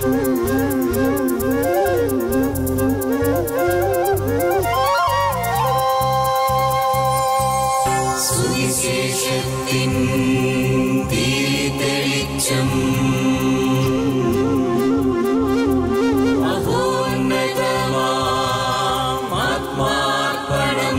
സുവിശേഷത്തിൻ തീതെളിച്ചം മഹോന്നതമാം ആത്മാർപ്പണം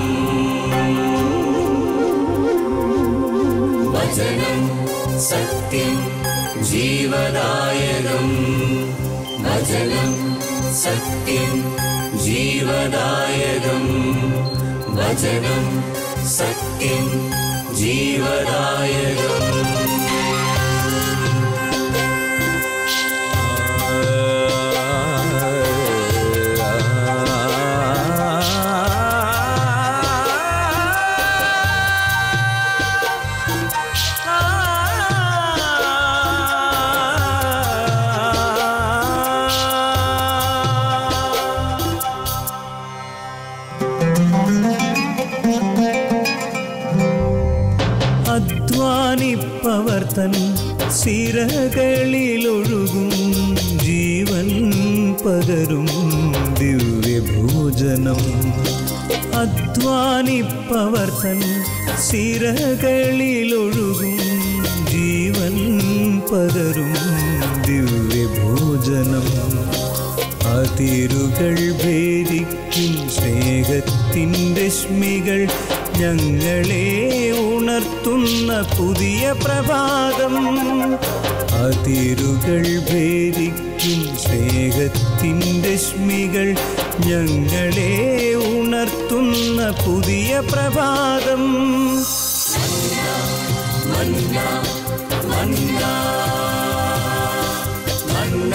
വചനം സത്യം ജീവദായകം വചനം സത്യം ജീവദായകം വചനം സത്യം ജീവദായകം അധ്വാനിപ്പവർ തൻ സിരകളിലൊഴുകും ജീവൻ പകരും ദിവ്യഭോജനം അധ്വാനിപ്പവർ തൻ സിരകളിലൊഴുകും ജീവൻ പകരും ദിവ്യഭോജനം അതിരുകൾ ഭേദിക്കും സ്നേഹത്തിൻ രശ്മികൾ ഞങ്ങളെ ഉണർത്തുന്ന പുതിയ പ്രഭാതം അതിരുകൾ ഭേദിക്കും സ്നേഹത്തിൻ രശ്മികൾ ഞങ്ങളെ ഉണർത്തുന്ന പുതിയ പ്രഭാതം മന്ന മന്ന മന്ന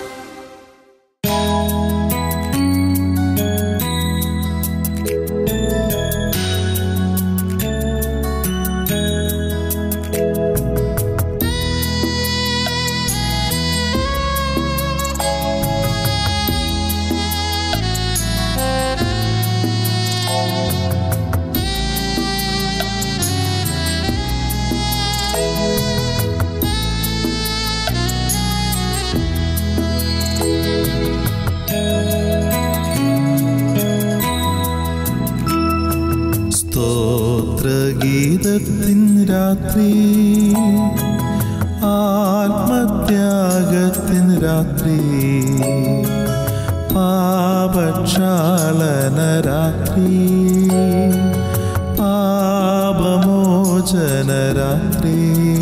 സ്തോത്രഗീതത്തിൻ രാത്രി ആത്മത്യാഗത്തിൻ രാത്രി പാപക്ഷാളന രാത്രി പാപമോചന രാത്രി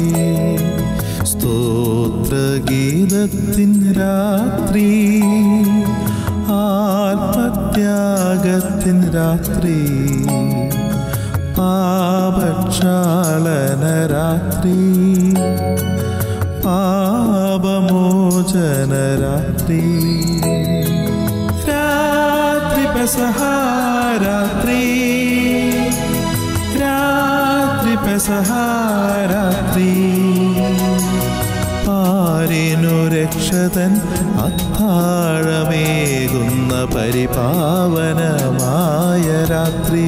സ്തോത്രഗീതത്തിൻ രാത്രി ആത്മത്യാഗത്തിൻ രാത്രി പാപക്ഷാളന രാത്രി പാപമോചന രാത്രി രാത്രി പെസഹാരാത്രി രാത്രി പെസഹാരാത്രി പാരിനു രക്ഷതൻ അത്താഴമേകുന്ന പരിപാവനമായ രാത്രി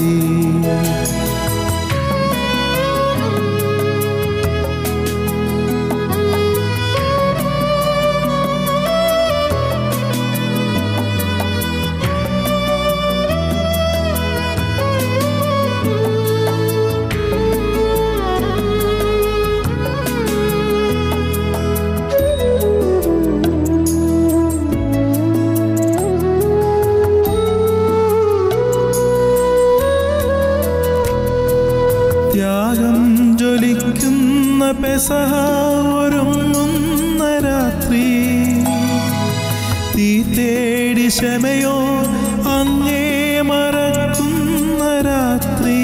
ത്യാഗം ജ്വലിക്കുന്ന പെസഹ ഒരുങ്ങുന്ന രാത്രി തീ തേടി ക്ഷമയോ അങ്ങേ മറക്കുന്ന രാത്രി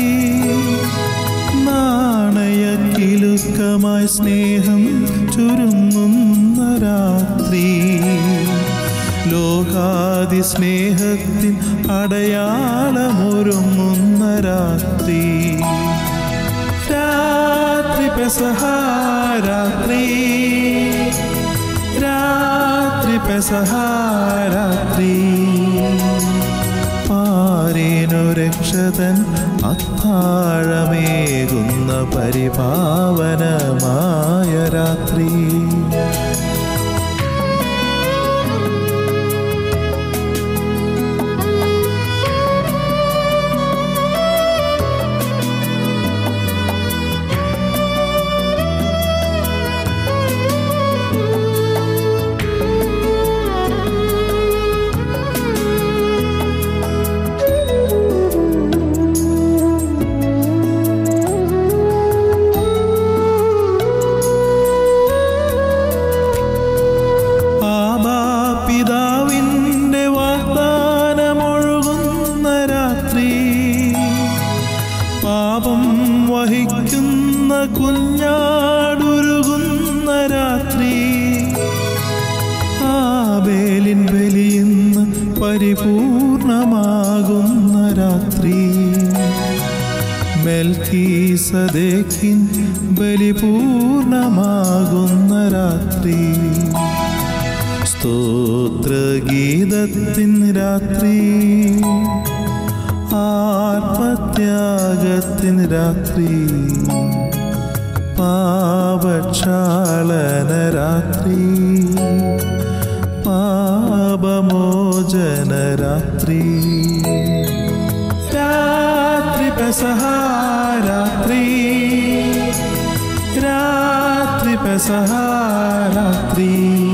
നാണയക്കിലുക്കമായി സ്നേഹം ചുരുങ്ങുന്ന രാത്രി ലോകാതി സ്നേഹത്തിൻ അടയാളമൊരുങ്ങുന്ന രാത്രി രാത്രി പെസഹാരാത്രി രാത്രി പെസഹാരാത്രി പാരേനു രക്ഷതൻ അത്താഴമേകുന്ന പരിപാവനമായ രാത്രി പാപം വഹിക്കുന്ന കുഞ്ഞാടുരുകുന്ന രാത്രി ആബേലിൻ ബലിയിന്ന് പരിപൂർണമാകുന്ന രാത്രി മെൽക്കീസദേക്കിൻ ബലിപൂർണമാകുന്ന രാത്രി സ്തോത്രഗീതത്തിൻ രാത്രി ആത്മത്യാഗത്തിൻ രാത്രി പാപക്ഷാളന രാത്രി പാപമോചന രാത്രി രാത്രി പെസഹാരാത്രി രാത്രി പെസഹാരാത്രി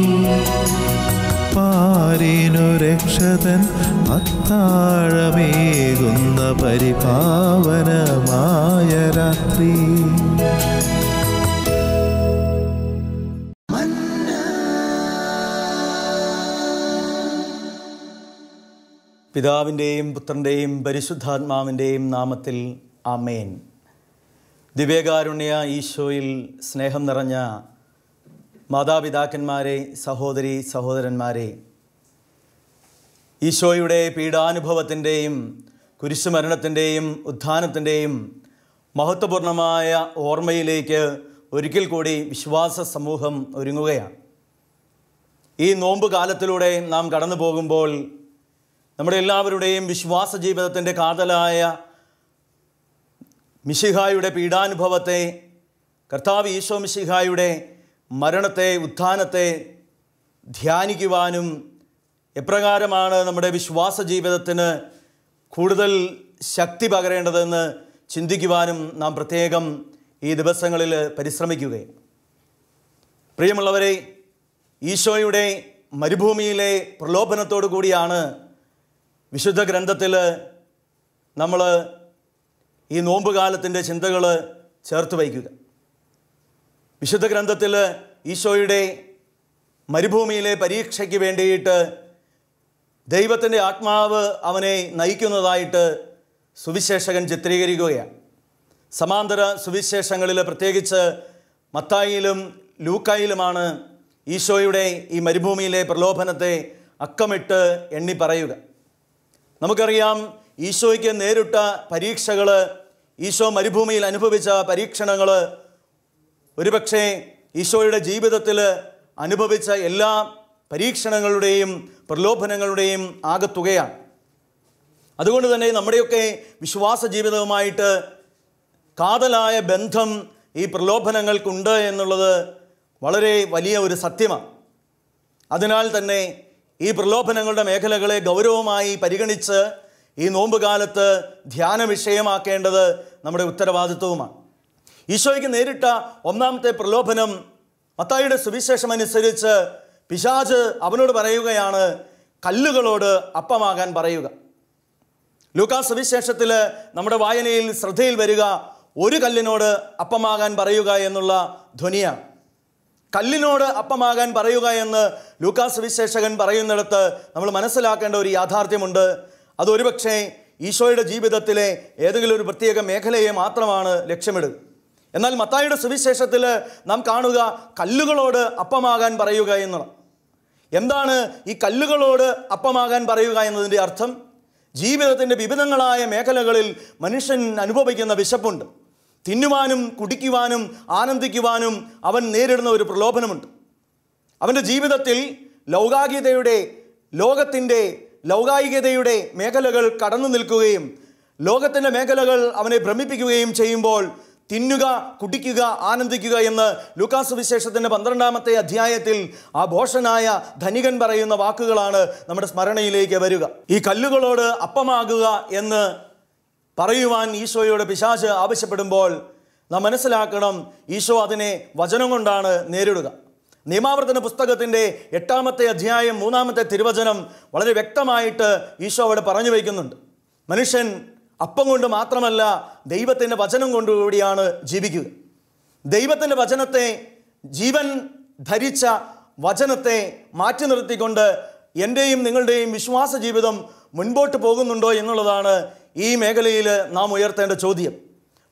പാരിനു രക്ഷതൻ അത്താഴമേകുന്ന പരിപാവനമായ രാത്രി പിതാവിൻ്റെയും പുത്രൻ്റെയും പരിശുദ്ധാത്മാവിൻ്റെയും നാമത്തിൽ ആമേൻ ദിവ്യകാരുണ്യ ഈശോയിൽ സ്നേഹം നിറഞ്ഞ മാതാപിതാക്കന്മാരെ സഹോദരി സഹോദരന്മാരെ ഈശോയുടെ പീഡാനുഭവത്തിൻ്റെയും കുരിശുമരണത്തിൻ്റെയും ഉത്ഥാനത്തിൻ്റെയും മഹത്വപൂർണമായ ഓർമ്മയിലേക്ക് ഒരിക്കൽ കൂടി വിശ്വാസ സമൂഹം ഒരുങ്ങുകയാണ് ഈ നോമ്പ് കാലത്തിലൂടെ നാം കടന്നു പോകുമ്പോൾ നമ്മുടെ എല്ലാവരുടെയും വിശ്വാസ ജീവിതത്തിൻ്റെ കാതലായ മിശിഹായുടെ പീഡാനുഭവത്തെ കർത്താവ് ഈശോ മിശിഹായുടെ മരണത്തെ ഉത്ഥാനത്തെ ധ്യാനിക്കുവാനും എപ്രകാരമാണ് നമ്മുടെ വിശ്വാസ ജീവിതത്തിന് കൂടുതൽ ശക്തി പകരേണ്ടതെന്ന് ചിന്തിക്കുവാനും നാം പ്രത്യേകം ഈ ദിവസങ്ങളിൽ പരിശ്രമിക്കുകയും പ്രിയമുള്ളവരെ ഈശോയുടെ മരുഭൂമിയിലെ പ്രലോഭനത്തോടു കൂടിയാണ് വിശുദ്ധ ഗ്രന്ഥത്തിൽ നമ്മൾ ഈ നോമ്പുകാലത്തിൻ്റെ ചിന്തകൾ ചേർത്ത് വയ്ക്കുക വിശുദ്ധ ഗ്രന്ഥത്തിൽ ഈശോയുടെ മരുഭൂമിയിലെ പരീക്ഷയ്ക്ക് വേണ്ടിയിട്ട് ദൈവത്തിൻ്റെ ആത്മാവ് അവനെ നയിക്കുന്നതായിട്ട് സുവിശേഷകൻ ചിത്രീകരിക്കുകയാണ് സമാന്തര സുവിശേഷങ്ങളിൽ പ്രത്യേകിച്ച് മത്തായിലും ലൂക്കായിലുമാണ് ഈശോയുടെ ഈ മരുഭൂമിയിലെ പ്രലോഭനത്തെ അക്കമിട്ട് എണ്ണി പറയുക നമുക്കറിയാം ഈശോയ്ക്ക് നേരിട്ട പരീക്ഷകൾ ഈശോ മരുഭൂമിയിൽ അനുഭവിച്ച പരീക്ഷണങ്ങൾ ഒരുപക്ഷെ ഈശോയുടെ ജീവിതത്തിൽ അനുഭവിച്ച എല്ലാ പരീക്ഷണങ്ങളുടെയും പ്രലോഭനങ്ങളുടെയും ആകത്തുകയാണ് അതുകൊണ്ട് തന്നെ നമ്മുടെയൊക്കെ വിശ്വാസ ജീവിതവുമായിട്ട് കാതലായ ബന്ധം ഈ പ്രലോഭനങ്ങൾക്കുണ്ട് എന്നുള്ളത് വളരെ വലിയ ഒരു സത്യമാണ് അതിനാൽ തന്നെ ഈ പ്രലോഭനങ്ങളുടെ മേഖലകളെ ഗൗരവമായി പരിഗണിച്ച് ഈ നോമ്പുകാലത്ത് ധ്യാന വിഷയമാക്കേണ്ടത് നമ്മുടെ ഉത്തരവാദിത്വവുമാണ് ഈശോയ്ക്ക് നേരിട്ട ഒന്നാമത്തെ പ്രലോഭനം മത്തായിയുടെ സുവിശേഷം അനുസരിച്ച് പിശാജ് അവനോട് പറയുകയാണ് കല്ലുകളോട് അപ്പമാകാൻ പറയുക ലൂക്കാ സുവിശേഷത്തിൽ നമ്മുടെ വായനയിൽ ശ്രദ്ധയിൽ വരിക ഒരു കല്ലിനോട് അപ്പമാകാൻ പറയുക എന്നുള്ള ധ്വനിയാണ് കല്ലിനോട് അപ്പമാകാൻ പറയുക എന്ന് ലൂക്കാസ് വിശേഷകൻ പറയുന്നിടത്ത് നമ്മൾ മനസ്സിലാക്കേണ്ട ഒരു യാഥാർത്ഥ്യമുണ്ട് അത് ഒരുപക്ഷെ ഈശോയുടെ ജീവിതത്തിലെ ഏതെങ്കിലും ഒരു പ്രത്യേക മേഖലയെ മാത്രമാണ് ലക്ഷ്യമിടുക എന്നാൽ മത്തായിയുടെ സുവിശേഷത്തിൽ നാം കാണുക കല്ലുകളോട് അപ്പമാകാൻ പറയുക എന്നുള്ളത് എന്താണ് ഈ കല്ലുകളോട് അപ്പമാകാൻ പറയുക എന്നതിൻ്റെ അർത്ഥം ജീവിതത്തിൻ്റെ വിവിധങ്ങളായ മേഖലകളിൽ മനുഷ്യൻ അനുഭവിക്കുന്ന വിശപ്പുണ്ട് തിന്നുവാനും കുടിക്കുവാനും ആനന്ദിക്കുവാനും അവൻ നേരിടുന്ന ഒരു പ്രലോഭനമുണ്ട് അവൻ്റെ ജീവിതത്തിൽ ലൗകാകികതയുടെ ലോകത്തിൻ്റെ ലൗകായികതയുടെ മേഖലകൾ കടന്നു നിൽക്കുകയും ലോകത്തിൻ്റെ മേഖലകൾ അവനെ ഭ്രമിപ്പിക്കുകയും ചെയ്യുമ്പോൾ തിന്നുക കുടിക്കുക ആനന്ദിക്കുക എന്ന് ലൂക്കാസ് വിശേഷത്തിൻ്റെ പന്ത്രണ്ടാമത്തെ അധ്യായത്തിൽ ആ ഭോഷനായ ധനികൻ പറയുന്ന വാക്കുകളാണ് നമ്മുടെ സ്മരണയിലേക്ക് വരിക ഈ കല്ലുകളോട് അപ്പമാകുക എന്ന് പറയുവാൻ ഈശോയോട് പിശാച് ആവശ്യപ്പെടുമ്പോൾ നാം മനസ്സിലാക്കണം ഈശോ അതിനെ വചനം കൊണ്ടാണ് നേരിടുക നിയമാവർത്തന പുസ്തകത്തിൻ്റെ എട്ടാമത്തെ അധ്യായം മൂന്നാമത്തെ തിരുവചനം വളരെ വ്യക്തമായിട്ട് ഈശോ അവിടെ പറഞ്ഞു വയ്ക്കുന്നുണ്ട് മനുഷ്യൻ അപ്പം കൊണ്ട് മാത്രമല്ല ദൈവത്തിൻ്റെ വചനം കൊണ്ടുകൂടിയാണ് ജീവിക്കുക ദൈവത്തിൻ്റെ വചനത്തെ ജീവൻ ധരിച്ച വചനത്തെ മാറ്റി നിർത്തിക്കൊണ്ട് എൻ്റെയും നിങ്ങളുടെയും വിശ്വാസ ജീവിതം മുൻപോട്ട് പോകുന്നുണ്ടോ എന്നുള്ളതാണ് ഈ മേഖലയിൽ നാം ഉയർത്തേണ്ട ചോദ്യം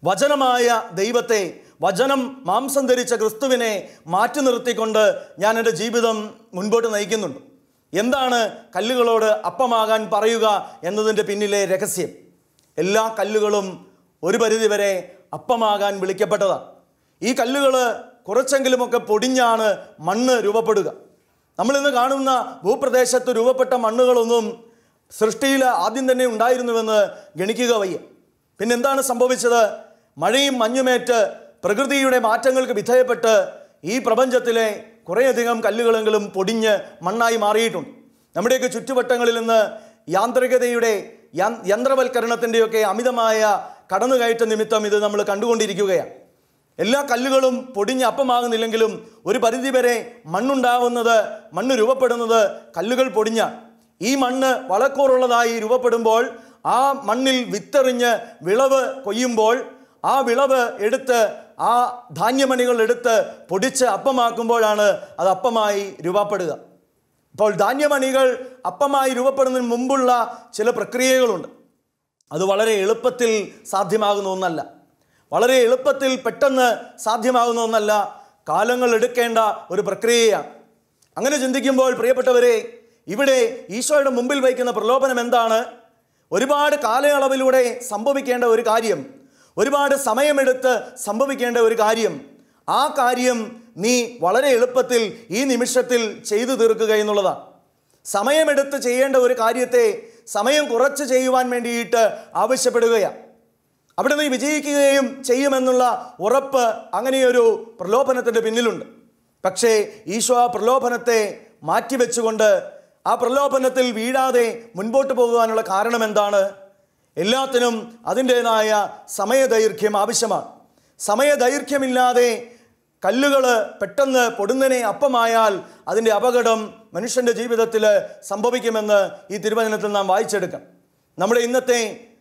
വചനമായ ദൈവത്തെ വചനം മാംസം ധരിച്ച ക്രിസ്തുവിനെ മാറ്റി നിർത്തിക്കൊണ്ട് ഞാൻ എൻ്റെ ജീവിതം മുൻപോട്ട് നയിക്കുന്നുണ്ട് എന്താണ് കല്ലുകളോട് അപ്പമാകാൻ പറയുക എന്നതിൻ്റെ പിന്നിലെ രഹസ്യം എല്ലാ കല്ലുകളും ഒരു പരിധിവരെ അപ്പമാകാൻ വിളിക്കപ്പെട്ടതാണ് ഈ കല്ലുകൾ കുറച്ചെങ്കിലുമൊക്കെ പൊടിഞ്ഞാണ് മണ്ണ് രൂപപ്പെടുക നമ്മളിന്ന് കാണുന്ന ഭൂപ്രദേശത്ത് രൂപപ്പെട്ട മണ്ണുകളൊന്നും സൃഷ്ടിയിൽ ആദ്യം തന്നെ ഉണ്ടായിരുന്നുവെന്ന് ഗണിക്കുക വയ്യ പിന്നെന്താണ് സംഭവിച്ചത് മഴയും മഞ്ഞുമേറ്റ് പ്രകൃതിയുടെ മാറ്റങ്ങൾക്ക് വിധേയപ്പെട്ട് ഈ പ്രപഞ്ചത്തിലെ കുറേയധികം കല്ലുകളെങ്കിലും പൊടിഞ്ഞ് മണ്ണായി മാറിയിട്ടുണ്ട് നമ്മുടെയൊക്കെ ചുറ്റുവട്ടങ്ങളിൽ നിന്ന് യാന്ത്രികതയുടെ യൻ- യന്ത്രവൽക്കരണത്തിൻ്റെയൊക്കെ അമിതമായ കടന്നുകയറ്റ നിമിത്തം ഇത് നമ്മൾ കണ്ടുകൊണ്ടിരിക്കുകയാണ് എല്ലാ കല്ലുകളും പൊടിഞ്ഞ് അപ്പമാകുന്നില്ലെങ്കിലും ഒരു പരിധിവരെ മണ്ണുണ്ടാവുന്നത് മണ്ണ് രൂപപ്പെടുന്നത് കല്ലുകൾ പൊടിഞ്ഞ ഈ മണ്ണ് വളക്കൂറുള്ളതായി രൂപപ്പെടുമ്പോൾ ആ മണ്ണിൽ വിത്തെറിഞ്ഞ് വിളവ് കൊയ്യുമ്പോൾ ആ വിളവ് എടുത്ത് ആ ധാന്യമണികൾ എടുത്ത് പൊടിച്ച് അപ്പമാക്കുമ്പോഴാണ് അത് അപ്പമായി രൂപപ്പെടുക അപ്പോൾ ധാന്യമണികൾ അപ്പമായി രൂപപ്പെടുന്നതിന് മുമ്പുള്ള ചില പ്രക്രിയകളുണ്ട് അത് വളരെ എളുപ്പത്തിൽ സാധ്യമാകുന്ന ഒന്നല്ല വളരെ എളുപ്പത്തിൽ പെട്ടെന്ന് സാധ്യമാകുന്ന ഒന്നല്ല കാലങ്ങൾ എടുക്കേണ്ട ഒരു പ്രക്രിയയാണ് അങ്ങനെ ചിന്തിക്കുമ്പോൾ പ്രിയപ്പെട്ടവരെ ഇവിടെ ഈശോയുടെ മുമ്പിൽ വയ്ക്കുന്ന പ്രലോഭനം എന്താണ് ഒരുപാട് കാലയളവിലൂടെ സംഭവിക്കേണ്ട ഒരു കാര്യം ഒരുപാട് സമയമെടുത്ത് സംഭവിക്കേണ്ട ഒരു കാര്യം ആ കാര്യം നീ വളരെ എളുപ്പത്തിൽ ഈ നിമിഷത്തിൽ ചെയ്തു തീർക്കുക എന്നുള്ളതാണ് സമയമെടുത്ത് ചെയ്യേണ്ട ഒരു കാര്യത്തെ സമയം കുറച്ച് ചെയ്യുവാൻ വേണ്ടിയിട്ട് ആവശ്യപ്പെടുകയാണ് അവിടെ നീ വിജയിക്കുകയും ചെയ്യുമെന്നുള്ള ഉറപ്പ് അങ്ങനെയൊരു പ്രലോഭനത്തിൻ്റെ പിന്നിലുണ്ട് പക്ഷേ ഈശോ ആ പ്രലോഭനത്തെ മാറ്റിവെച്ചുകൊണ്ട് ആ പ്രലോഭനത്തിൽ വീഴാതെ മുൻപോട്ട് പോകുവാനുള്ള കാരണം എന്താണ് എല്ലാത്തിനും അതിൻ്റേതായ സമയദൈർഘ്യം ആവശ്യമാണ് സമയദൈർഘ്യമില്ലാതെ കല്ലുകൾ പെട്ടെന്ന് പൊടുന്നനെ അപ്പമായാൽ അതിൻ്റെ അപകടം മനുഷ്യൻ്റെ ജീവിതത്തിൽ സംഭവിക്കുമെന്ന് ഈ തിരുവചനത്തിൽ നാം വായിച്ചെടുക്കാം നമ്മുടെ ഇന്നത്തെ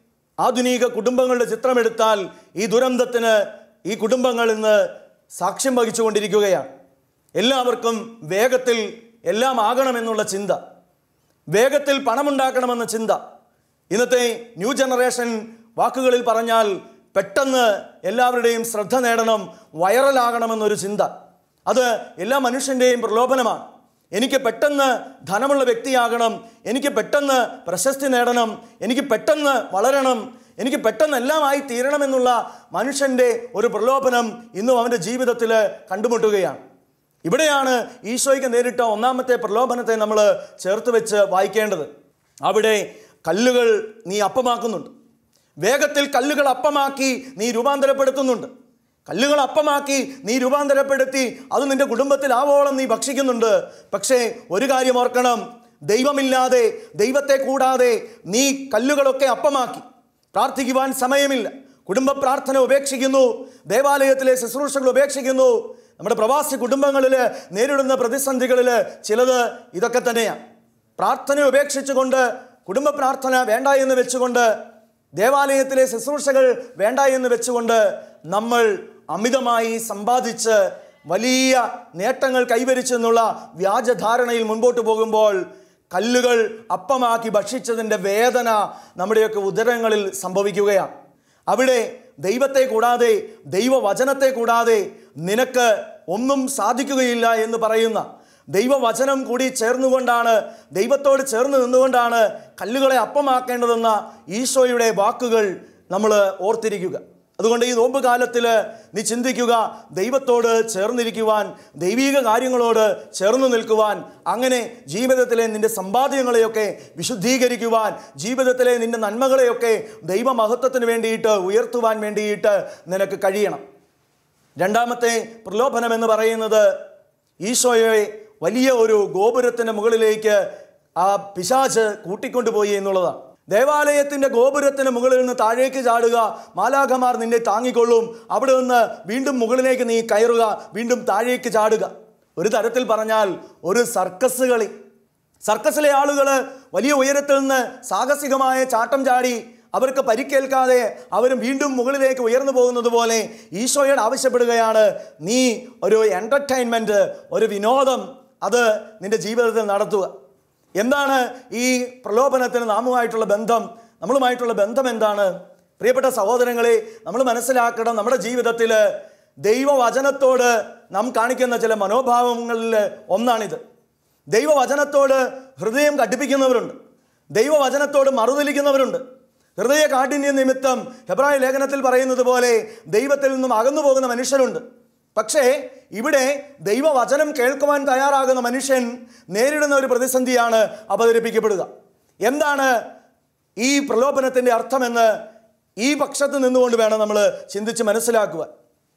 ആധുനിക കുടുംബങ്ങളുടെ ചിത്രമെടുത്താൽ ഈ ദുരന്തത്തിന് ഈ കുടുംബങ്ങൾ ഇന്ന് സാക്ഷ്യം വഹിച്ചുകൊണ്ടിരിക്കുകയാണ് എല്ലാവർക്കും വേഗത്തിൽ എല്ലാം ആകണമെന്നുള്ള ചിന്ത വേഗത്തിൽ പണമുണ്ടാക്കണമെന്ന ചിന്ത ഇന്നത്തെ ന്യൂ ജനറേഷൻ വാക്കുകളിൽ പറഞ്ഞാൽ പെട്ടെന്ന് എല്ലാവരുടെയും ശ്രദ്ധ നേടണം വൈറലാകണമെന്നൊരു ചിന്ത അത് എല്ലാ മനുഷ്യൻ്റെയും പ്രലോഭനമാണ് എനിക്ക് പെട്ടെന്ന് ധനമുള്ള വ്യക്തിയാകണം എനിക്ക് പെട്ടെന്ന് പ്രശസ്തി നേടണം എനിക്ക് പെട്ടെന്ന് വളരണം എനിക്ക് പെട്ടെന്ന് എല്ലാമായി തീരണമെന്നുള്ള മനുഷ്യൻ്റെ ഒരു പ്രലോഭനം ഇന്നും അവൻ്റെ ജീവിതത്തിൽ കണ്ടുമുട്ടുകയാണ് ഇവിടെയാണ് ഈശോയ്ക്ക് നേരിട്ട ഒന്നാമത്തെ പ്രലോഭനത്തെ നമ്മൾ ചേർത്ത് വെച്ച് വായിക്കേണ്ടത് അവിടെ കല്ലുകൾ നീ അപ്പമാക്കുന്നുണ്ട് വേഗത്തിൽ കല്ലുകൾ അപ്പമാക്കി നീ രൂപാന്തരപ്പെടുത്തുന്നുണ്ട് കല്ലുകൾ അപ്പമാക്കി നീ രൂപാന്തരപ്പെടുത്തി അത് നിന്റെ കുടുംബത്തിൽ ആവോളം നീ ഭക്ഷിക്കുന്നുണ്ട് പക്ഷേ ഒരു കാര്യം ഓർക്കണം ദൈവമില്ലാതെ ദൈവത്തെ കൂടാതെ നീ കല്ലുകളൊക്കെ അപ്പമാക്കി പ്രാർത്ഥിക്കുവാൻ സമയമില്ല കുടുംബ പ്രാർത്ഥന ഉപേക്ഷിക്കുന്നു ദേവാലയത്തിലെ ശുശ്രൂഷകൾ ഉപേക്ഷിക്കുന്നു നമ്മുടെ പ്രവാസി കുടുംബങ്ങളിൽ നേരിടുന്ന പ്രതിസന്ധികളിൽ ചിലത് ഇതൊക്കെ തന്നെയാണ് പ്രാർത്ഥന ഉപേക്ഷിച്ചുകൊണ്ട് കുടുംബ പ്രാർത്ഥന വേണ്ട എന്ന് വെച്ചുകൊണ്ട് ദേവാലയത്തിലെ ശുശ്രൂഷകൾ വേണ്ട എന്ന് വെച്ചുകൊണ്ട് നമ്മൾ അമിതമായി സമ്പാദിച്ച് വലിയ നേട്ടങ്ങൾ കൈവരിച്ചെന്നുള്ള വ്യാജധാരണയിൽ മുൻപോട്ട് പോകുമ്പോൾ കല്ലുകൾ അപ്പമാക്കി ഭക്ഷിച്ചതിൻ്റെ വേദന നമ്മുടെയൊക്കെ ഉദരങ്ങളിൽ സംഭവിക്കുകയാണ് അവിടെ ദൈവത്തെ കൂടാതെ ദൈവവചനത്തെ കൂടാതെ നിനക്ക് ഒന്നും സാധിക്കുകയില്ല എന്ന് പറയുന്ന ദൈവവചനം കൂടി ചേർന്നുകൊണ്ടാണ് ദൈവത്തോട് ചേർന്ന് നിന്നുകൊണ്ടാണ് കല്ലുകളെ അപ്പമാക്കേണ്ടതെന്ന ഈശോയുടെ വാക്കുകൾ നമ്മൾ ഓർത്തിരിക്കുക അതുകൊണ്ട് ഈ നോമ്പ് കാലത്തിൽ നീ ചിന്തിക്കുക ദൈവത്തോട് ചേർന്നിരിക്കുവാൻ ദൈവീക കാര്യങ്ങളോട് ചേർന്ന് നിൽക്കുവാൻ അങ്ങനെ ജീവിതത്തിലെ നിന്റെ സമ്പാദ്യങ്ങളെയൊക്കെ വിശുദ്ധീകരിക്കുവാൻ ജീവിതത്തിലെ നിന്റെ നന്മകളെയൊക്കെ ദൈവമഹത്വത്തിന് വേണ്ടിയിട്ട് ഉയർത്തുവാൻ വേണ്ടിയിട്ട് നിനക്ക് കഴിയണം രണ്ടാമത്തെ പ്രലോഭനം എന്ന് പറയുന്നത് ഈശോയെ വലിയ ഒരു ഗോപുരത്തിന് മുകളിലേക്ക് ആ പിശാച് കൂട്ടിക്കൊണ്ടുപോയി എന്നുള്ളതാണ് ദേവാലയത്തിന്റെ ഗോപുരത്തിന് മുകളിൽ നിന്ന് താഴേക്ക് ചാടുക മാലാഖമാർ നിന്നെ താങ്ങിക്കൊള്ളും അവിടെ നിന്ന് വീണ്ടും മുകളിലേക്ക് നീ കയറുക വീണ്ടും താഴേക്ക് ചാടുക ഒരു തരത്തിൽ പറഞ്ഞാൽ ഒരു സർക്കസ് കളി സർക്കസിലെ ആളുകൾ വലിയ ഉയരത്തിൽ നിന്ന് സാഹസികമായ ചാട്ടം ചാടി അവർക്ക് പരിക്കേൽക്കാതെ അവരും വീണ്ടും മുകളിലേക്ക് ഉയർന്നു പോകുന്നത് പോലെ ഈശോയോട് ആവശ്യപ്പെടുകയാണ് നീ ഒരു എൻ്റർടൈൻമെൻറ്റ് ഒരു വിനോദം അത് നിന്റെ ജീവിതത്തിൽ നടത്തുക എന്താണ് ഈ പ്രലോഭനത്തിന് നാമുമായിട്ടുള്ള ബന്ധം നമ്മളുമായിട്ടുള്ള ബന്ധം എന്താണ് പ്രിയപ്പെട്ട സഹോദരങ്ങളെ നമ്മൾ മനസ്സിലാക്കണം നമ്മുടെ ജീവിതത്തിൽ ദൈവവചനത്തോട് നാം കാണിക്കുന്ന ചില മനോഭാവങ്ങളിൽ ഒന്നാണിത് ദൈവവചനത്തോട് ഹൃദയം കടുപ്പിക്കുന്നവരുണ്ട് ദൈവവചനത്തോട് മറുതലിക്കുന്നവരുണ്ട് ഹൃദയ കാഠിന്യ നിമിത്തം ഹെബ്രായ ലേഖനത്തിൽ പറയുന്നത് പോലെ ദൈവത്തിൽ നിന്നും അകന്നു പോകുന്ന മനുഷ്യരുണ്ട് പക്ഷേ ഇവിടെ ദൈവവചനം കേൾക്കുവാൻ തയ്യാറാകുന്ന മനുഷ്യൻ നേരിടുന്ന ഒരു പ്രതിസന്ധിയാണ് അവതരിപ്പിക്കപ്പെടുക എന്താണ് ഈ പ്രലോഭനത്തിൻ്റെ അർത്ഥമെന്ന് ഈ പക്ഷത്ത് നിന്നുകൊണ്ട് വേണം നമ്മൾ ചിന്തിച്ച് മനസ്സിലാക്കുവാൻ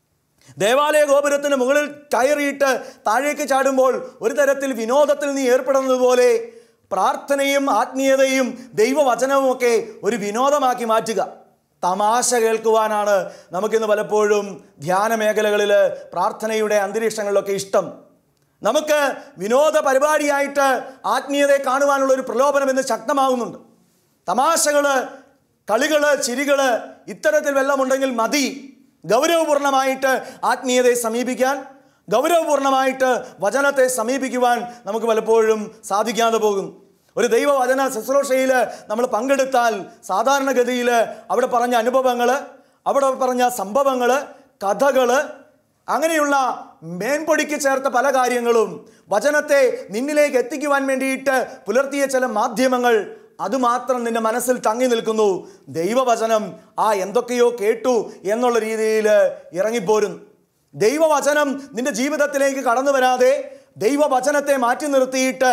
ദേവാലയ ഗോപുരത്തിന് മുകളിൽ കയറിയിട്ട് താഴേക്ക് ചാടുമ്പോൾ ഒരു തരത്തിൽ വിനോദത്തിൽ നീ ഏർപ്പെടുന്നത് പോലെ പ്രാർത്ഥനയും ആത്മീയതയും ദൈവവചനവും ഒക്കെ ഒരു വിനോദമാക്കി മാറ്റുക തമാശ കേൾക്കുവാനാണ് നമുക്കിന്ന് പലപ്പോഴും ധ്യാന മേഖലകളിൽ പ്രാർത്ഥനയുടെ അന്തരീക്ഷങ്ങളിലൊക്കെ ഇഷ്ടം നമുക്ക് വിനോദ പരിപാടിയായിട്ട് ആത്മീയതയെ കാണുവാനുള്ള ഒരു പ്രലോഭനം ഇന്ന് ശക്തമാകുന്നുണ്ട് തമാശകള് കളികള് ചിരികള് ഇത്തരത്തിൽ വെള്ളമുണ്ടെങ്കിൽ മതി ഗൗരവപൂർണമായിട്ട് ആത്മീയതയെ സമീപിക്കാൻ ഗൗരവപൂർണമായിട്ട് വചനത്തെ സമീപിക്കുവാൻ നമുക്ക് പലപ്പോഴും സാധിക്കാതെ പോകും ഒരു ദൈവവചന ശുശ്രൂഷയിൽ നമ്മൾ പങ്കെടുത്താൽ സാധാരണഗതിയിൽ അവിടെ പറഞ്ഞ അനുഭവങ്ങൾ അവിടെ പറഞ്ഞ സംഭവങ്ങൾ കഥകൾ അങ്ങനെയുള്ള മേൻപൊടിക്ക് ചേർത്ത പല കാര്യങ്ങളും വചനത്തെ നിന്നിലേക്ക് എത്തിക്കുവാൻ വേണ്ടിയിട്ട് പുലർത്തിയ ചില മാധ്യമങ്ങൾ അതുമാത്രം നിന്റെ മനസ്സിൽ തങ്ങി നിൽക്കുന്നു ദൈവവചനം ആ എന്തൊക്കെയോ കേട്ടു എന്നുള്ള രീതിയിൽ ഇറങ്ങിപ്പോരുന്നു ദൈവവചനം നിന്റെ ജീവിതത്തിലേക്ക് കടന്നു വരാതെ ദൈവവചനത്തെ മാറ്റി നിർത്തിയിട്ട്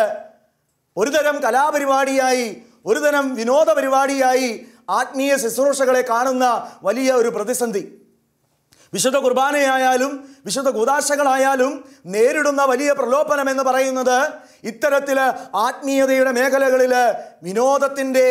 ഒരുതരം കലാപരിപാടിയായി ഒരുതരം വിനോദ പരിപാടിയായി ആത്മീയ ശുശ്രൂഷകളെ കാണുന്ന വലിയ ഒരു പ്രതിസന്ധി വിശുദ്ധ കുർബാനയായാലും വിശുദ്ധ കൂതാശകളായാലും നേരിടുന്ന വലിയ പ്രലോഭനം എന്ന് പറയുന്നത് ഇത്തരത്തിൽ ആത്മീയതയുടെ മേഖലകളിൽ വിനോദത്തിൻ്റെ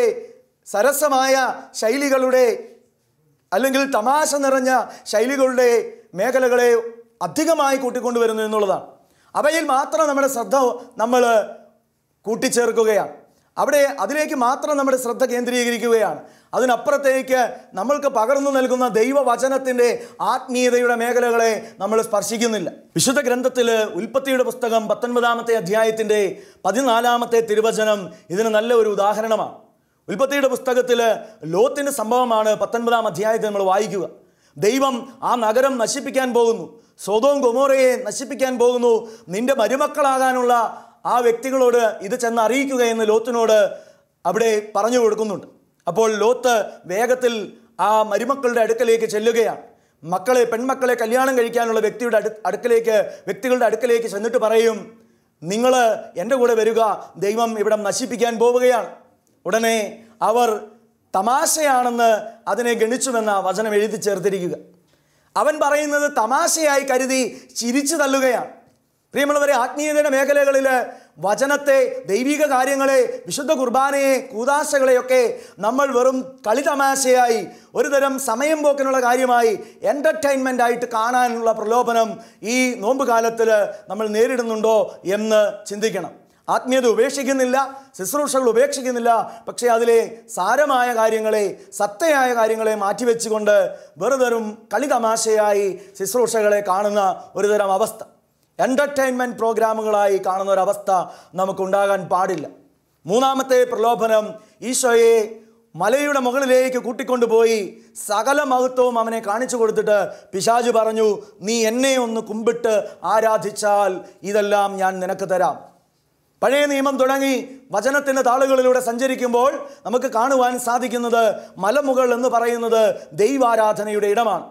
സരസമായ ശൈലികളുടെ അല്ലെങ്കിൽ തമാശ നിറഞ്ഞ ശൈലികളുടെ മേഖലകളെ അധികമായി കൂട്ടിക്കൊണ്ടുവരുന്നു എന്നുള്ളതാണ് അവയിൽ മാത്രം നമ്മുടെ ശ്രദ്ധ നമ്മൾ കൂട്ടിച്ചേർക്കുകയാണ് അവിടെ അതിലേക്ക് മാത്രം നമ്മുടെ ശ്രദ്ധ കേന്ദ്രീകരിക്കുകയാണ് അതിനപ്പുറത്തേക്ക് നമ്മൾക്ക് പകർന്നു നൽകുന്ന ദൈവവചനത്തിൻ്റെ ആത്മീയതയുടെ മേഖലകളെ നമ്മൾ സ്പർശിക്കുന്നില്ല വിശുദ്ധ ഗ്രന്ഥത്തിൽ ഉൽപ്പത്തിയുടെ പുസ്തകം പത്തൊൻപതാമത്തെ അധ്യായത്തിൻ്റെ പതിനാലാമത്തെ തിരുവചനം ഇതിന് നല്ല ഒരു ഉദാഹരണമാണ് ഉൽപ്പത്തിയുടെ പുസ്തകത്തിൽ ലോത്തിൻ്റെ സംഭവമാണ് പത്തൊൻപതാം അധ്യായത്തിൽ നമ്മൾ വായിക്കുക ദൈവം ആ നഗരം നശിപ്പിക്കാൻ പോകുന്നു സ്വതവും ഗൊമോറയെ നശിപ്പിക്കാൻ പോകുന്നു നിന്റെ മരുമക്കളാകാനുള്ള ആ വ്യക്തികളോട് ഇത് ചെന്ന് അറിയിക്കുക എന്ന് ലോത്തിനോട് അവിടെ പറഞ്ഞു കൊടുക്കുന്നുണ്ട് അപ്പോൾ ലോത്ത് വേഗത്തിൽ ആ മരുമക്കളുടെ അടുക്കലേക്ക് ചെല്ലുകയാണ് മക്കളെ പെൺമക്കളെ കല്യാണം കഴിക്കാനുള്ള വ്യക്തിയുടെ അടു അടുക്കലേക്ക് വ്യക്തികളുടെ അടുക്കലേക്ക് ചെന്നിട്ട് പറയും നിങ്ങൾ എൻ്റെ കൂടെ വരിക ദൈവം ഇവിടം നശിപ്പിക്കാൻ പോവുകയാണ് ഉടനെ അവർ തമാശയാണെന്ന് അതിനെ ഗണിച്ചുവെന്ന വചനം എഴുതി ചേർത്തിരിക്കുക അവൻ പറയുന്നത് തമാശയായി കരുതി ചിരിച്ചു തള്ളുകയാണ് പ്രിയമുള്ളവരെ ആത്മീയതയുടെ മേഖലകളിൽ വചനത്തെ ദൈവിക കാര്യങ്ങളെ വിശുദ്ധ കുർബാനയെ കൂതാശകളെയൊക്കെ നമ്മൾ വെറും കളി തമാശയായി ഒരു തരം സമയം പോക്കിനുള്ള കാര്യമായി എൻ്റർടൈൻമെൻ്റ് ആയിട്ട് കാണാനുള്ള പ്രലോഭനം ഈ നോമ്പ് കാലത്തിൽ നമ്മൾ നേരിടുന്നുണ്ടോ എന്ന് ചിന്തിക്കണം ആത്മീയത ഉപേക്ഷിക്കുന്നില്ല ശുശ്രൂഷകൾ ഉപേക്ഷിക്കുന്നില്ല പക്ഷേ അതിലെ സാരമായ കാര്യങ്ങളെ സത്യമായ കാര്യങ്ങളെ മാറ്റിവെച്ചുകൊണ്ട് വെറുതെറും കളി തമാശയായി ശുശ്രൂഷകളെ കാണുന്ന ഒരു തരം അവസ്ഥ എൻ്റർടൈൻമെൻറ്റ് പ്രോഗ്രാമുകളായി കാണുന്ന ഒരവസ്ഥ നമുക്കുണ്ടാകാൻ പാടില്ല മൂന്നാമത്തെ പ്രലോഭനം ഈശോയെ മലയുടെ മുകളിലേക്ക് കൂട്ടിക്കൊണ്ടുപോയി സകല മഹത്വവും അവനെ കാണിച്ചു കൊടുത്തിട്ട് പിശാജ് പറഞ്ഞു നീ എന്നെ ഒന്ന് കുമ്പിട്ട് ആരാധിച്ചാൽ ഇതെല്ലാം ഞാൻ നിനക്ക് തരാം പഴയ നിയമം തുടങ്ങി വചനത്തിൻ്റെ താളുകളിലൂടെ സഞ്ചരിക്കുമ്പോൾ നമുക്ക് കാണുവാൻ സാധിക്കുന്നത് മലമുകൾ എന്ന് പറയുന്നത് ദൈവാരാധനയുടെ ഇടമാണ്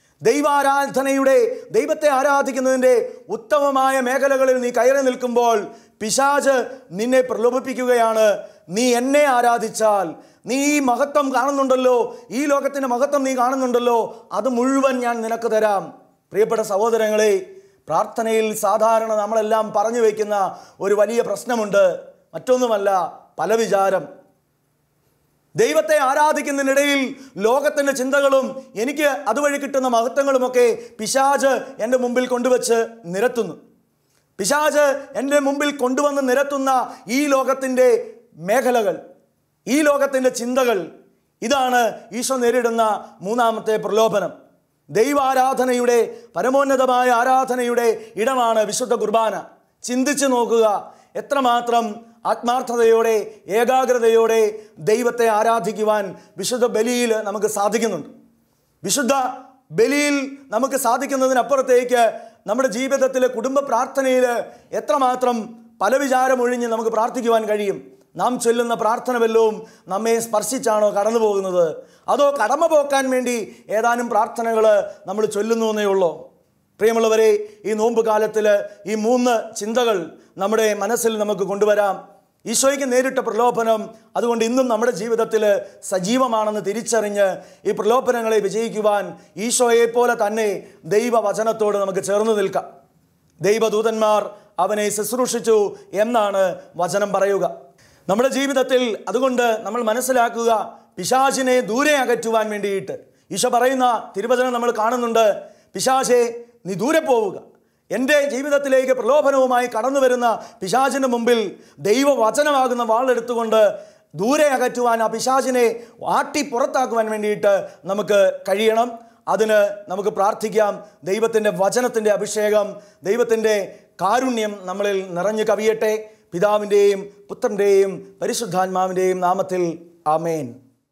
ദൈവാരാധനയുടെ ദൈവത്തെ ആരാധിക്കുന്നതിൻ്റെ ഉത്തമമായ മേഖലകളിൽ നീ കയറി നിൽക്കുമ്പോൾ പിശാജ് നിന്നെ പ്രലോഭിപ്പിക്കുകയാണ് നീ എന്നെ ആരാധിച്ചാൽ നീ ഈ മഹത്വം കാണുന്നുണ്ടല്ലോ ഈ ലോകത്തിൻ്റെ മഹത്വം നീ കാണുന്നുണ്ടല്ലോ അത് മുഴുവൻ ഞാൻ നിനക്ക് തരാം പ്രിയപ്പെട്ട സഹോദരങ്ങളെ പ്രാർത്ഥനയിൽ സാധാരണ നമ്മളെല്ലാം പറഞ്ഞു വയ്ക്കുന്ന ഒരു വലിയ പ്രശ്നമുണ്ട് മറ്റൊന്നുമല്ല പല വിചാരം ദൈവത്തെ ആരാധിക്കുന്നതിനിടയിൽ ലോകത്തിൻ്റെ ചിന്തകളും എനിക്ക് അതുവഴി കിട്ടുന്ന മഹത്വങ്ങളുമൊക്കെ പിശാജ് എൻ്റെ മുമ്പിൽ കൊണ്ടുവച്ച് നിരത്തുന്നു പിശാജ് എൻ്റെ മുമ്പിൽ കൊണ്ടുവന്ന് നിരത്തുന്ന ഈ ലോകത്തിൻ്റെ മേഖലകൾ ഈ ലോകത്തിൻ്റെ ചിന്തകൾ ഇതാണ് ഈശോ നേരിടുന്ന മൂന്നാമത്തെ പ്രലോഭനം ദൈവാരാധനയുടെ പരമോന്നതമായ ആരാധനയുടെ ഇടമാണ് വിശുദ്ധ കുർബാന ചിന്തിച്ചു നോക്കുക എത്രമാത്രം ആത്മാർത്ഥതയോടെ ഏകാഗ്രതയോടെ ദൈവത്തെ ആരാധിക്കുവാൻ വിശുദ്ധ ബലിയിൽ നമുക്ക് സാധിക്കുന്നുണ്ട് വിശുദ്ധ ബലിയിൽ നമുക്ക് സാധിക്കുന്നതിനപ്പുറത്തേക്ക് നമ്മുടെ ജീവിതത്തിലെ കുടുംബ പ്രാർത്ഥനയിൽ എത്രമാത്രം പല വിചാരമൊഴിഞ്ഞ് നമുക്ക് പ്രാർത്ഥിക്കുവാൻ കഴിയും നാം ചൊല്ലുന്ന പ്രാർത്ഥന വല്ലവും നമ്മെ സ്പർശിച്ചാണോ കടന്നു പോകുന്നത് അതോ കടമ പോക്കാൻ വേണ്ടി ഏതാനും പ്രാർത്ഥനകൾ നമ്മൾ ചൊല്ലുന്നു എന്നേ ഉള്ളൂ പ്രിയമുള്ളവരെ ഈ നോമ്പ് കാലത്തിൽ ഈ മൂന്ന് ചിന്തകൾ നമ്മുടെ മനസ്സിൽ നമുക്ക് കൊണ്ടുവരാം ഈശോയ്ക്ക് നേരിട്ട പ്രലോഭനം അതുകൊണ്ട് ഇന്നും നമ്മുടെ ജീവിതത്തിൽ സജീവമാണെന്ന് തിരിച്ചറിഞ്ഞ് ഈ പ്രലോഭനങ്ങളെ വിജയിക്കുവാൻ ഈശോയെ പോലെ തന്നെ ദൈവവചനത്തോട് നമുക്ക് ചേർന്ന് നിൽക്കാം ദൈവദൂതന്മാർ അവനെ ശുശ്രൂഷിച്ചു എന്നാണ് വചനം പറയുക നമ്മുടെ ജീവിതത്തിൽ അതുകൊണ്ട് നമ്മൾ മനസ്സിലാക്കുക പിശാചിനെ ദൂരെ അകറ്റുവാൻ വേണ്ടിയിട്ട് ഈശോ പറയുന്ന തിരുവചനം നമ്മൾ കാണുന്നുണ്ട് പിശാചെ നീ ദൂരെ പോവുക എൻ്റെ ജീവിതത്തിലേക്ക് പ്രലോഭനവുമായി കടന്നു വരുന്ന പിശാചിൻ്റെ മുമ്പിൽ ദൈവവചനമാകുന്ന വാളെടുത്തുകൊണ്ട് ദൂരെ അകറ്റുവാൻ ആ പിശാചിനെ ആട്ടി പുറത്താക്കുവാൻ വേണ്ടിയിട്ട് നമുക്ക് കഴിയണം അതിന് നമുക്ക് പ്രാർത്ഥിക്കാം ദൈവത്തിൻ്റെ വചനത്തിൻ്റെ അഭിഷേകം ദൈവത്തിൻ്റെ കാരുണ്യം നമ്മളിൽ നിറഞ്ഞു കവിയട്ടെ പിതാവിൻ്റെയും പുത്രൻ്റെയും പരിശുദ്ധാത്മാവിൻ്റെയും നാമത്തിൽ ആമേൻ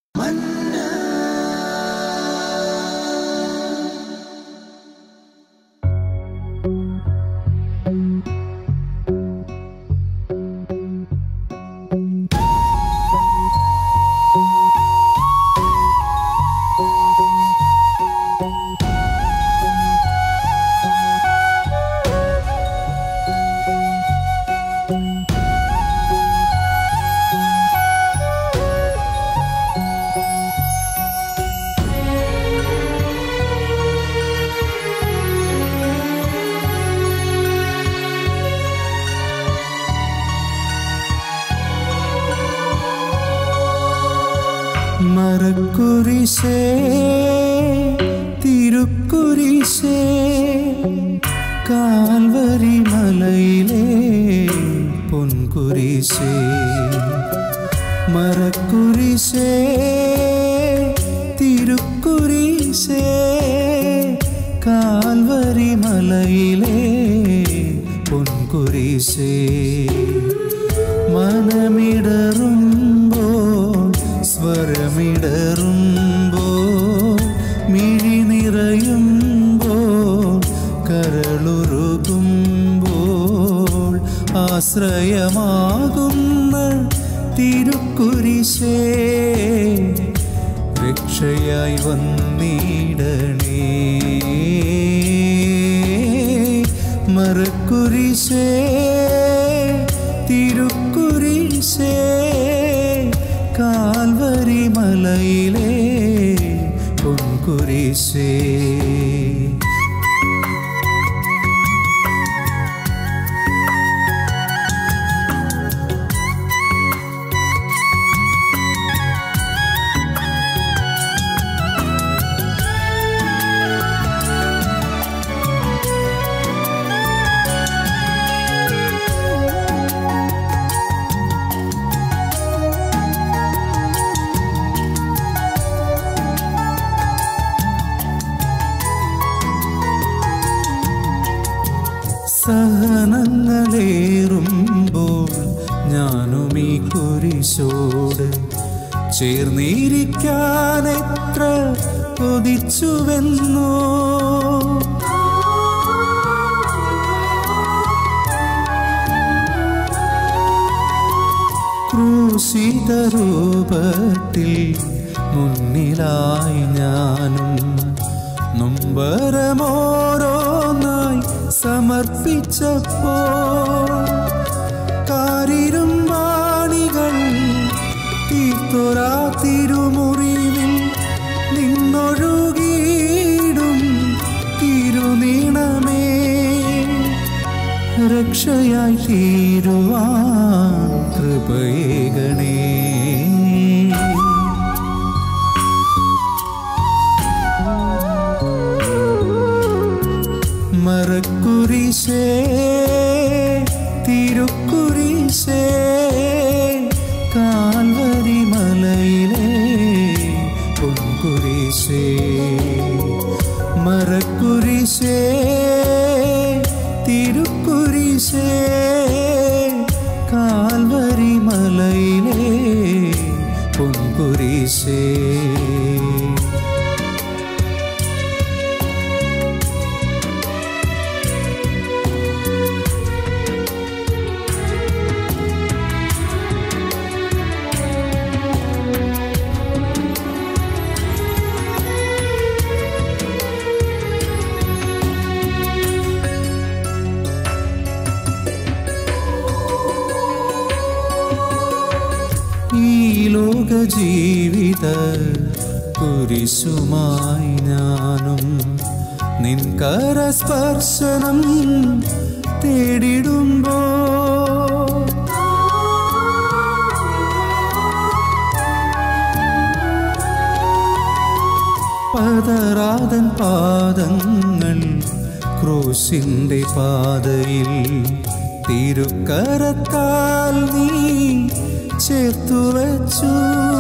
മരക്കുരിശേ തിരുക്കുരിശേ കാൽവരി മലയിലെ പൊൻകുരിശേ മരക്കുരിശേ തിരുക്കുരിശേ കാൽവരി മലയിലെ പൊൻകുരിശേ മനമിടറുമ്പോൾ സ്വരമിടറുമ്പോൾ മിഴി നിറയുമ്പോൾ കരളുരുകുമ്പോൾ ആശ്രയമാകുന്ന തിരുക്കുരിശേ രക്ഷയായി വന്നിടണേ മറക്കുരിശേ തിരുക്കുരിശേ കാൽവരി മലയിലെ പൊൻകുരിശേ സഹനങ്ങളേറുമ്പോൾ ഞാനും ഈ കുരിശോട് ചേർന്നിരിക്കാൻ എത്ര കൊതിച്ചുവെന്നോ ക്രൂശിതരൂപത്തിൽ മുന്നിലായി ഞാനും നൊമ്പരമോരോന്നായി സമർപ്പിച്ചപ്പോ കാരിരും വാണികൾ തീർത്തൊരാ തിരുമുറിവിൽ നിന്നൊഴുകിയിടും തിരുനീണമേ രക്ഷയായി തീരുവാൻ കൃപയേകണേ മറക്കുരിശേ തിരുക്കുരിശേ കാൽവരി മലയിലെ പൊൻകുരിശേ മറക്കുരിശേ തിരുക്കുരിശേ കാൽവരി കുരിശേ ഈ ലോക ജീവിത കുരിശുമായി ഞാനും നിൻ കരസ്പർശനം തേടിടുമ്പോ പതറാതൻ പാദങ്ങൾ ക്രൂശിന്റെ പാതയിൽ തിരുക്കരത്താൽ നീ ചേർത്തു വച്ചു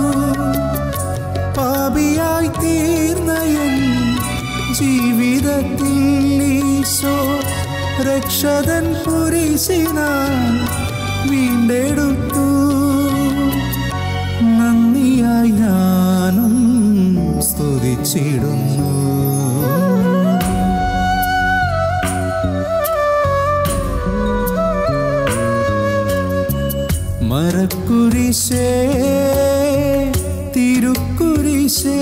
പാപിയായി തീർന്നയൻ ജീവിതത്തിൽ ഈശോ രക്ഷതൻ കുരിശിനാൽ വീണ്ടെടുത്തു നന്ദിയായി ഞാനും സ്തുതിച്ചിടുന്നു മരക്കുരിശേ തിരുക്കുരിശേ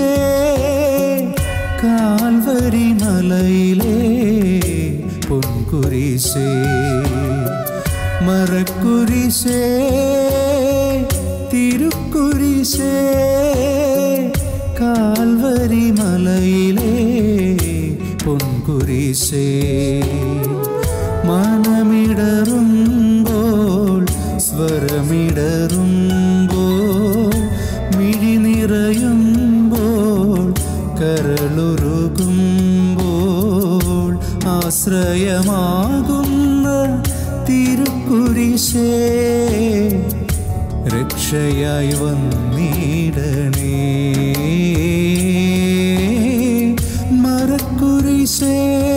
കാൽവരി മലയിലെ പൊൻകുരിശേ മരക്കുരിശേ തിരുക്കുരിശേ കാൽവരി മലയിലെ പൊൻകുരിശേ മനമിടറുമ്പോൾ സ്വരമിടറുമ്പോൾ മിഴി നിറയുമ്പോൾ കരളുരുകുമ്പോൾ ആശ്രയമാകുന്ന തിരുക്കുരിശേ രക്ഷയായി വന്നിടണേ മരക്കുരിശേ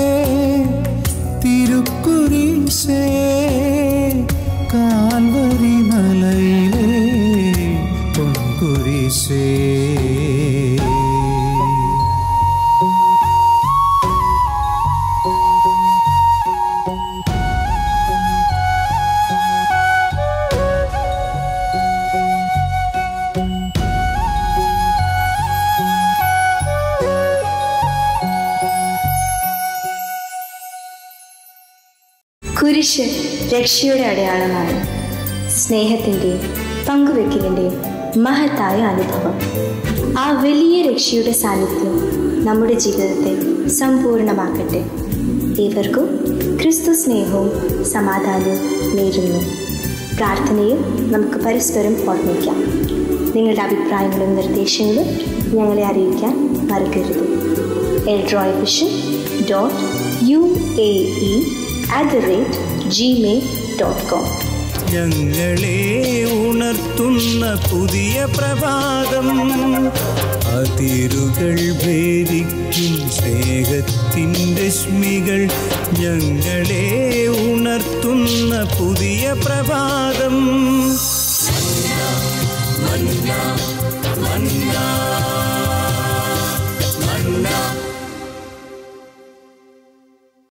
തിരുക്കുരിശേ കാൽവരി മലയിലെ പൊൻകുരിശേ കുരിശ് രക്ഷയുടെ അടയാളമാണ് സ്നേഹത്തിൻ്റെയും പങ്കുവെക്കലിൻ്റെയും മഹത്തായ അനുഭവം ആ വലിയ രക്ഷയുടെ സാന്നിധ്യം നമ്മുടെ ജീവിതത്തെ സമ്പൂർണ്ണമാക്കട്ടെ ഏവർക്കും ക്രിസ്തു സ്നേഹവും സമാധാനവും നേരുന്നു പ്രാർത്ഥനയിൽ നമുക്ക് പരസ്പരം ഓർമ്മിക്കാം നിങ്ങളുടെ അഭിപ്രായങ്ങളും നിർദ്ദേശങ്ങളും ഞങ്ങളെ അറിയിക്കാൻ മറക്കരുത് Eldroy vision dot U A E at the rate Gmail dot com ഞങ്ങളെ ഉണർത്തുന്ന പുതിയ പ്രഭാതം അതിരുകൾ ഭേദിക്കും സ്നേഹത്തിൻ രശ്മികൾ ഞങ്ങളെ ഉണർത്തുന്ന പുതിയ പ്രഭാതം മന്ന